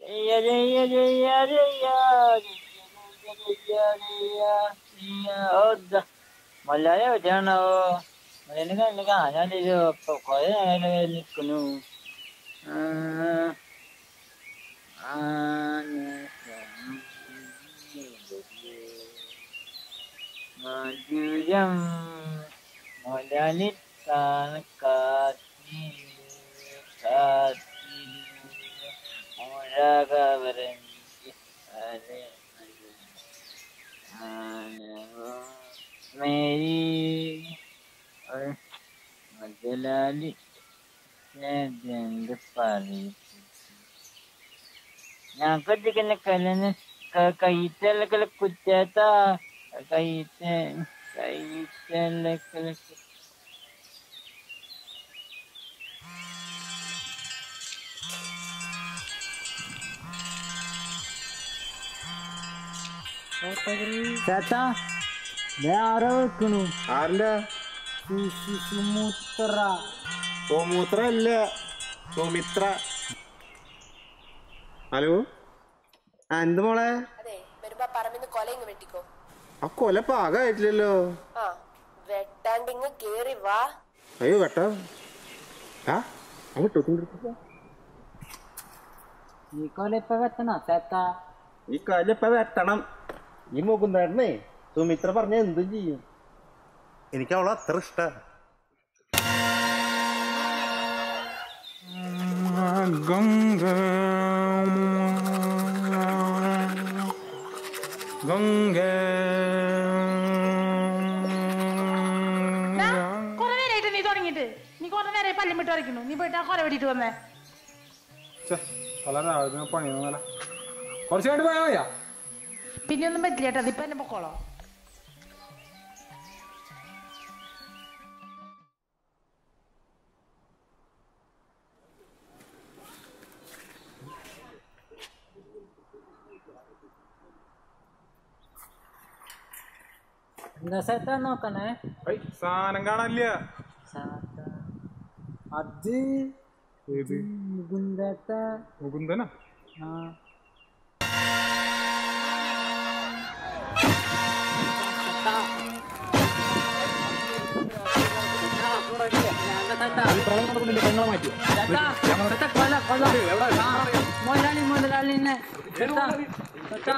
ജയ ജയ ജയ ജയ ജയ ജയ ജയ ഓ മലയാളി എവിടെയാണോ മലയാളി കണ്ട് കാണാനില്ലോ ഇപ്പൊ കൊറേ നേരം നിൽക്കുന്നു മധുരം മലയാളി കാത്തി കാത്തി മുഴകവരഞ്ചി അരെ മേരി മുതലാളി എന്ത് പറയും ഞങ്ങൾക്കൊക്കെ കല്ലിന് കയ്യത്തലൊക്കെ കുറ്റാത്ത കയ്യത്ത കയ്യത്തലൊക്കെ ചേട്ടാ ഞാൻ ആരോ വെക്കണു ആരുടെ സുമുത്ര സോമൂത്ര അല്ല സൗമിത്ര ഹലോ ആ എന്ത് മോളെ അതെ വരുമ്പോ പറമ്പിന്ന് കൊലയിങ് വെട്ടിക്കോ ആ കൊല പാകമായിട്ടില്ലല്ലോ ആ വെട്ടാണ്ടിങ് കേറി വാ അയ്യോ കേട്ടോ ആ അങ്ങോട്ട് ഈ കൊല ഇപ്പൊ വെട്ടണോ ചേട്ടാ ഈ കൊല ഇപ്പൊ വെട്ടണം ഈ മുകുന്ദേട്ടനെ സുമിത്ര പറഞ്ഞ എന്തും ചെയ്യും എനിക്ക് അവളെ അത്ര ഇഷ്ട ഗംഗ ഗംഗ കൊറേ നേരമായിട്ട് നീ തുടങ്ങിയിട്ട് നീ കൊറേ നേരമായി പല്ലും വിട്ട് വരയ്ക്കുന്നു നീ പോയിട്ട് ആ കൊല വെട്ടിട്ട് വന്നേ വളരെ ആദ്യം പണിയൊന്നുമല്ല കുറച്ച് കഴിഞ്ഞിട്ട് പോയാൽ മതിയാ പിന്നെ ഒന്നും പറ്റില്ല കേട്ടോ അതിപ്പോ എന്നെ പൊക്കോളോ എന്താ ചേട്ടാ നോക്കണേ ഐ, സാധനം കാണാനില്ല ചേട്ടാ അത് ഏത് മുകുന്ദേട്ട മുകുന്ദനാ ആ മുതലാളി മുതലാളിനെ ചേട്ടാ ചേട്ടാ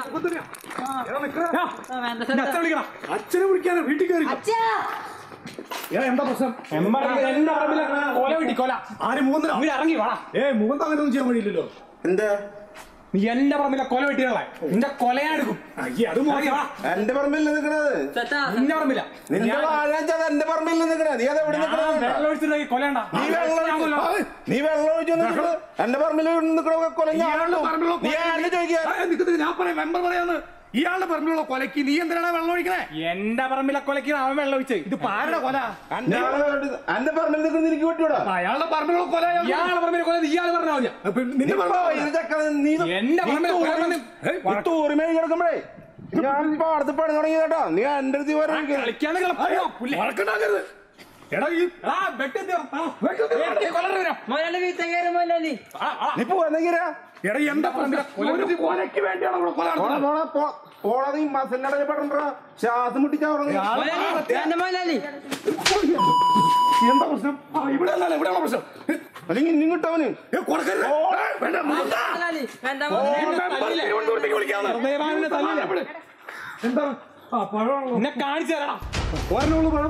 ആ വേണ്ട ചേട്ടാ അച്ഛനെ വിളിക്കാനോ വീട്ടിൽ കയറി എന്താ പ്രശ്നം എന്റെ പറമ്പിലെ കൊല വെട്ടി കൊല ആര് മൂന്ന് അങ്ങനെ ഇറങ്ങി വാടാ ഏ മുഖം അങ്ങനെ ഒന്നും ചെയ്യാൻ വഴിയില്ലല്ലോ എന്താ നീ എന്റെ പറമ്പിലെ കൊല വെട്ടികളെ നിന്റെ കൊലയാടുക്കും അയ്യേ അത് മോറി വാ എന്റെ പറമ്പിൽ നിൽക്കണത് ചേട്ടാ നിന്റെ പറമ്പില നിന്റെ വാഴാച്ചത് എന്റെ പറമ്പിൽ നിൽക്കണ നീ അത് എവിടെ നിൽക്കണത് വെള്ളം ഒഴിച്ചിട്ടുണ്ടെങ്കിൽ കൊലയണ്ട നീ വെള്ളം ഒഴിച്ച് നീ വെള്ളം ഒഴിച്ചു നിൽക്കണത് എന്റെ പറമ്പിൽ നിൽക്കണ കൊല ഇയാളുടെ പറമ്പിലുള്ള നീ ആരുടെ ചോദിക്കുക ആ, നിൽക്കുന്നത് ഞാൻ പറയാം മെമ്പർ പറയാന്ന് ഇയാളുടെ പറമ്പിലുള്ള കൊലക്ക് നീ എന്തിനാണ് വെള്ളം ഒഴിക്കണേ എന്റെ പറമ്പിലെ കൊലയ്ക്ക് അവൻ വെള്ളം ഒഴിച്ച് ഇത് ആരുടെ കൊല എന്റെ എന്റെ പറമ്പിൽ നിൽക്കുന്ന എനിക്ക് വിട്ടൂടാ അയാളുടെ പറമ്പിലുള്ള കൊല അയാൾ- ഇയാളെ പറമ്പിലെ കൊല ഇയാൾ പറഞ്ഞാൽ മതിയാ അപ്പൊ നിന്റെ ഇപ്പൊ പറമ്പിലുള്ള ഇത് ചക്ക നീ ഇത് എന്റെ പറമ്പിലെ കൊല വന്ന് ഈ തൂറിമേ കിടക്കുമ്പോഴേ ഞാൻ പാടത്ത് പണി തുടങ്ങി കേട്ടോ നീ എന്റെ അടുത്ത് വരെ കളിക്കാന്ന് അയ്യോ, വഴക്കുണ്ടാക്കരുത്. എടാ ഈ മുതലാളി വീട്ട കയറി മുതലാളി നീ പോവാന്നെങ്കിലാ എടാ എന്റെ പറമ്പിലെ കൊല ഒരു കൊലയ്ക്ക് വേണ്ടിയാണ് ഇവിടെ കൊല പോണ നടത്തുന്നത്. പോണ പോണ നീ മസലിനടയിൽ പെടണ്ടാ ശ്വാസം മുട്ടിച്ചാ ഉറങ്ങി വേണ്ട മുതലാളി എന്താ പ്രശ്നം ആ, ഇവിടെ അല്ലല്ലോ ഇവിടെയുള്ള പ്രശ്നം അല്ലെങ്കിൽ ഇന്നും കിട്ടവന് ഏ, കൊടുക്കരുത്. ഏ, വേണ്ട, മുകുന്ദാ. മുതലാളി വേണ്ട ഓ, മുതലാളി മെമ്പർ തിരുവനന്തപുരത്തേക്ക് വിളിക്കാവുന്ന. ഹൃദയഭാവനെ തല്ലില്ല. എന്താ ആ പഴമുള്ള എന്നെ കാണിച്ചു തരണം ഒരെണ്ണമുള്ളൂ പഴം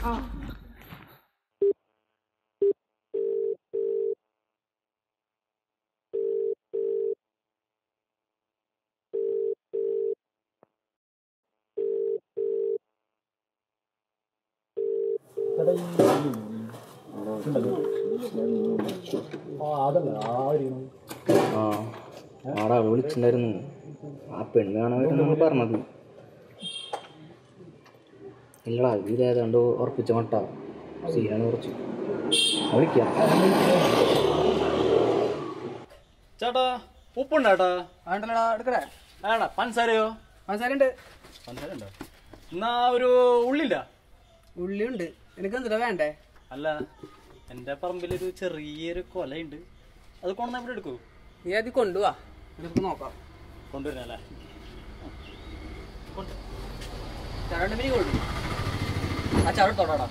ആ ആടെ അവള് വിളിച്ചിട്ടുണ്ടായിരുന്നു ആ പെണ്ണ് കാണാൻ വരുന്ന പറഞ്ഞത് ഇല്ലടാ ഇതേതാണ്ട് ഉറപ്പിച്ച മട്ട സീനാണ് കുറച്ച് വിളിക്കാം ചേട്ടാ ഉപ്പുണ്ടോ ചേട്ടാ വേണ്ടല്ലടാ എടുക്കടേ വേണ്ട പഞ്ചസാരയോ മസാലയുണ്ട് പഞ്ചസാര ഉണ്ടോ എന്നാ ഒരു ഉള്ളില്ല ഉള്ളിയുണ്ട് നിനക്ക് എന്തിനാ വേണ്ടേ അല്ല എൻ്റെ പറമ്പിലൊരു ചെറിയൊരു കൊലയുണ്ട് അത് കൊണ്ടുവന്ന ഇവിടെ എടുക്കൂ നീ അത് കൊണ്ടുവാ നമുക്ക് നോക്കാം കൊണ്ടുവരുന്നല്ലേ ചരണ്ട് മിനി കൊടുക്കും ആ ചരട് തൊടാടാ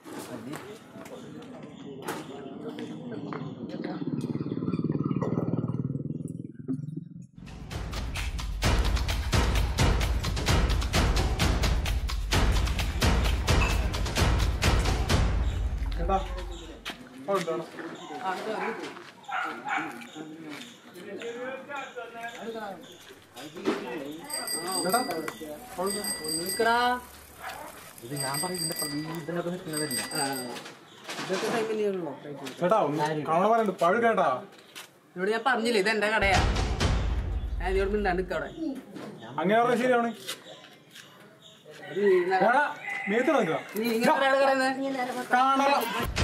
നിൽക്കടാ ഇത് ഞാൻ പറയുന്ന ഇതിനൊക്കെ നിൽക്കുന്നതല്ല ഇതൊക്കെ ടൈമിലുള്ളൂ ചേട്ടാ ഒന്ന് കാണാൻ പറയണ്ട് പഴു കേട്ടാ ഇവിടെ ഞാൻ പറഞ്ഞില്ലേ ഇത് എന്റെ കടയാ ഞാൻ ഇതിനോട് മിണ്ടാണ്ട് നിൽക്കാം അവിടെ അങ്ങനെ പറഞ്ഞാൽ ശരിയാണ് ഇത് നീ ഇന്നലെ- എടാ, മേത്ത് നിൽക്കാം നീ ഇങ്ങനത്തെ ഒരാള് പറയുന്നത് കാണാം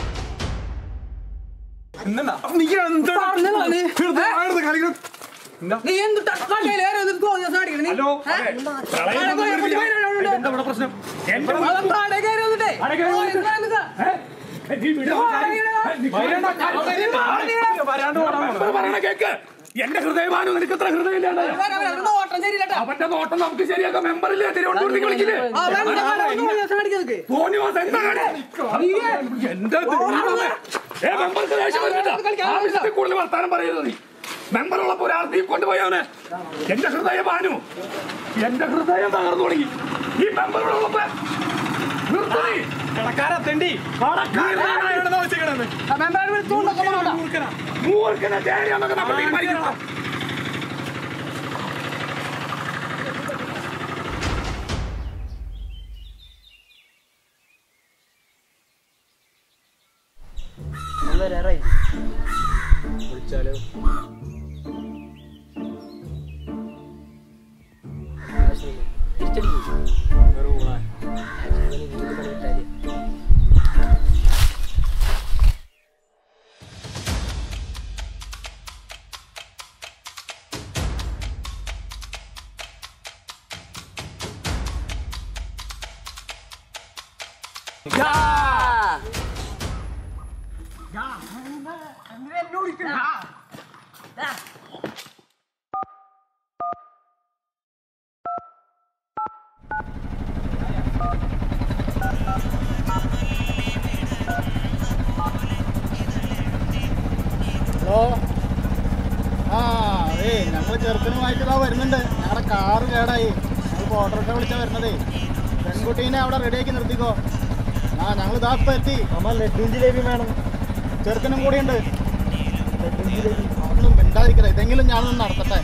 ഇന്നെന്നാ? നീ എന്താണ് പറഞ്ഞതാ നീ. വെറുതെ ആരുടെ കളിക്കണം? എന്താ? നീ എന്ത് തക്കാളിയില് വേറെ ഒരു തോന്നിയ സാധനം അടിക്കണേ നീ? ഹലോ, ഏ? അതെ. അവിടെ പോയി ഒരു കുട്ടി പയ്യനെ അവിടെ ഉണ്ട്. എന്താ ഇവിടെ പ്രശ്നം? എന്റെ അവിടെ താഴെ കയറി വന്നിട്ടേ. ആടെ കയറി ഓ, വന്നിട്ട്? ഇങ്ങനെ നിൽക്ക. ഏ? ഏ, നീ വിട്. വരണ്ട. വരാണ്ട് ഓടാൻ പോണോ? പറയണ കേക്ക് എന്റെ ഹൃദയമാനു നിനക്ക് എത്ര ഹൃദയം ഇല്ലാണ്ടായോ? വരാ, വരാ, ഇവിടെ നോട്ടം ശരിയില്ലട്ടാ. അവന്റെ നോട്ടം നമുക്ക് ശരിയാക്കാം മെമ്പറില്ലേ തിരുവനന്തപുരത്ത് വിളിക്കില്ലേ ആ, വേണ്ട, വേണ്ട, ഒരു തോന്നിയ സാധനം അടിക്കാൻ നിൽക്ക്. തോന്നിവാസം എന്താ കാര്യം? എന്താ ദൈവമേ? ഏ, മെമ്പർക്ക് ദേഷ്യം വരുന്നുണ്ടോ? ആവശ്യത്തിൽ കൂടുതൽ വർത്താനം പറയരുത് നീ മെമ്പറുള്ളപ്പോ ഒരാൾ നീ കൊണ്ടുപോയവനെ എന്റെ ഹൃദയം പാനു എന്റെ ഹൃദയം തകർന്നു തുടങ്ങി ഈ മെമ്പറുള്ളപ്പോ നിർത്ത് നീ. കടക്കാരാ തെണ്ടി കടക്കാരനാണ് എവിടുന്നാ വെച്ചേക്കണത്? ആ, മെമ്പറെ വിളിച്ച് കൊണ്ടൊക്കെ പോകണ്ട. മൂർഖനാ. മൂർഖനെ തേടിയാന്നൊക്കെ നമ്മൾ തീരുമാനിക്കണം വരാറായി വിളിച്ചാലോ ഒരു ഊണാ. ഹലോ ആ ഏ ഞങ്ങൾ ചെറുക്കനുമായിട്ട് ഇതാ വരുന്നുണ്ട് ഞങ്ങളുടെ കാറ് കേടായി ഞങ്ങൾ ഓട്ടോറിക്ഷ വിളിച്ചാ വരുന്നതേ പെൺകുട്ടീനെ അവിടെ റെഡിയാക്കി നിർത്തിക്കോ ആ ഞങ്ങൾ ഇതാ ഇപ്പം എത്തി അമ്മ ലഡ്ഡും ജിലേബി വേണം ചെറുക്കനും കൂടി ഉണ്ട് ഒന്നും മിണ്ടാതിരിക്കട്ടെ ഇതെങ്കിലും ഞാനൊന്ന് നടത്തട്ടെ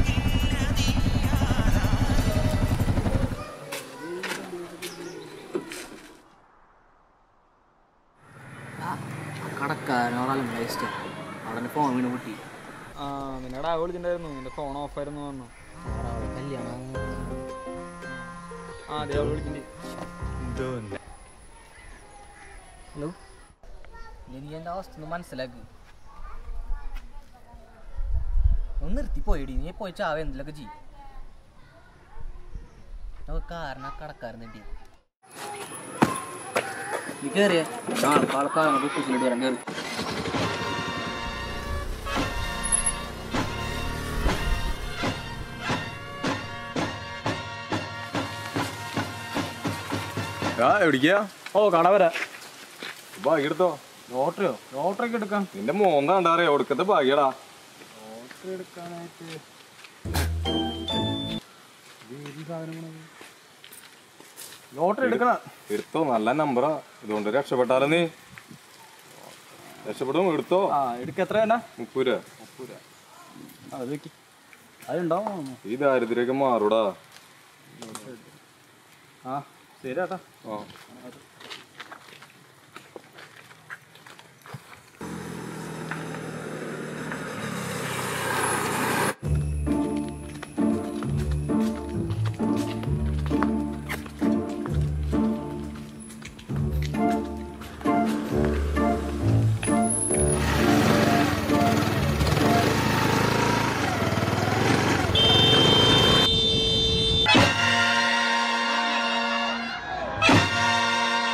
കടക്കാരനോടാലും വേസ്റ്റ് അവിടെ ഫോൺ വീണ് പൊട്ടി ആ നിന്നോട് ആ വിളിച്ചിട്ടുണ്ടായിരുന്നു നിന്റെ ഫോൺ ഓഫ് ആയിരുന്നു പറഞ്ഞു അവിടെ കല്യാണം ആ അതെ അവൾ വിളിക്കണ്ടേ ഹലോ എനിക്ക് എൻ്റെ അവസ്ഥ ഒന്ന് മനസ്സിലാക്ക് ഒന്ന് നിർത്തി പോയിടി നീ പോയി ചാവ എന്തെങ്കിലുമൊക്കെ ചെയ്യും കാരണം കടക്കാരൻ കിട്ടി നീ കയറിയ നാളെ ആൾക്കാർ നമുക്ക് കുസിലിട്ട് വരാൻ കയറി എവിടേക്കാ ഓ കാണാൻ വരാ ഭാഗ്യം എടുത്തോ ലോട്ടറിയോ ലോട്ടറി ഒക്കെ എടുക്കാം നിന്റെ മോന്താണ്ടാറിയ ഒടുക്കത്തെ ഭാഗ്യടാ ലോട്ടറി എടുക്കണം എടുത്തോ നല്ല നമ്പറാ ഇതുകൊണ്ട് രക്ഷപ്പെട്ടാലോ നീ രക്ഷപ്പെടും എടുത്തോ ആ എടുക്ക എത്ര വേണ്ട മുപ്പത് രൂപ അത് വെക്ക് അതുണ്ടാവും ഈ ദാരിദ്ര്യമൊക്കെ മാറൂടാ ആ ശരി ചേട്ടാ ആ ആ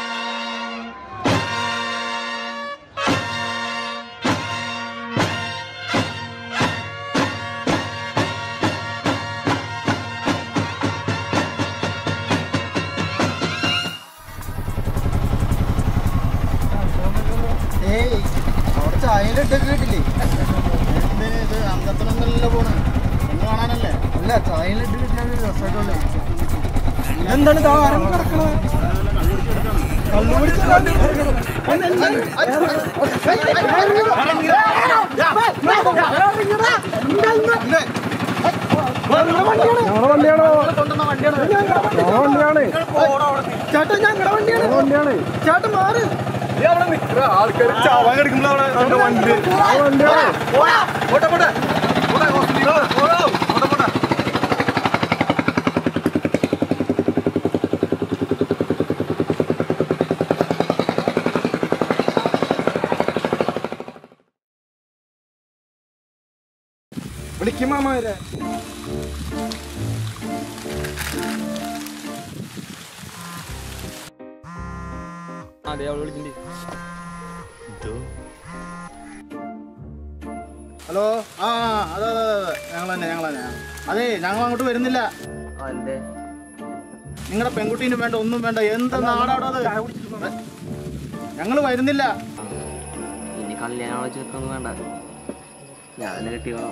എന്താണ് ആരും കിടക്കണത് കള്ളു പിടിച്ച് ഞങ്ങളുടെ വണ്ടിയാണോ ഞങ്ങളുടെ വണ്ടിയാണ് ചേട്ടാ ഞങ്ങളുടെ വണ്ടിയാണ് വണ്ടിയാണ് ചേട്ടൻ മാറ് ആൾക്കാർ ചാവാൻ കിടക്കുമ്പോഴാണ് വണ്ടി വണ്ടിയാണ് പോട്ടെ പോട്ടെ പോട്ടെ ഹോസ്പിറ്റലിൽ പോട്ടെ പോട്ടെ വിളിക്കും മാമാരെ അതെ അവള് വിളിക്കണ്ടേ ഹലോ ആ അതെ അതെ അതെ ഞങ്ങൾ തന്നെ ഞങ്ങൾ തന്നെ അതെ ഞങ്ങൾ അങ്ങോട്ട് വരുന്നില്ല നിങ്ങളുടെ പെൺകുട്ടീന് വേണ്ട ഒന്നും വേണ്ട എന്ത് നാടാടത് ഞങ്ങൾ വരുന്നില്ല ഇനി കല്യാണം വെച്ചൊന്നും വേണ്ട ഞാൻ തന്നെ കെട്ടിക്കോളാം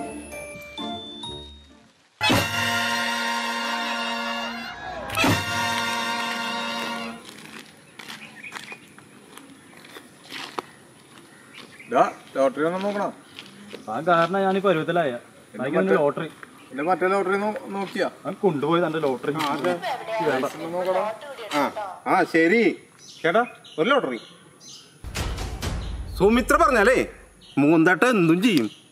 ലോട്ടറി ഒന്നും നോക്കണം ആ കാരണം ഞാൻ ഈ പരുവത്തിലായ ലോട്ടറി പിന്നെ മറ്റേ ലോട്ടറി നോക്കിയാ ഞാൻ കൊണ്ടുപോയി തന്റെ ലോട്ടറി നോക്കണം ആ ആ ശരി ചേട്ടാ ഒരു ലോട്ടറി സുമിത്ര പറഞ്ഞാലേ മൂന്തട്ട എന്തും ചെയ്യും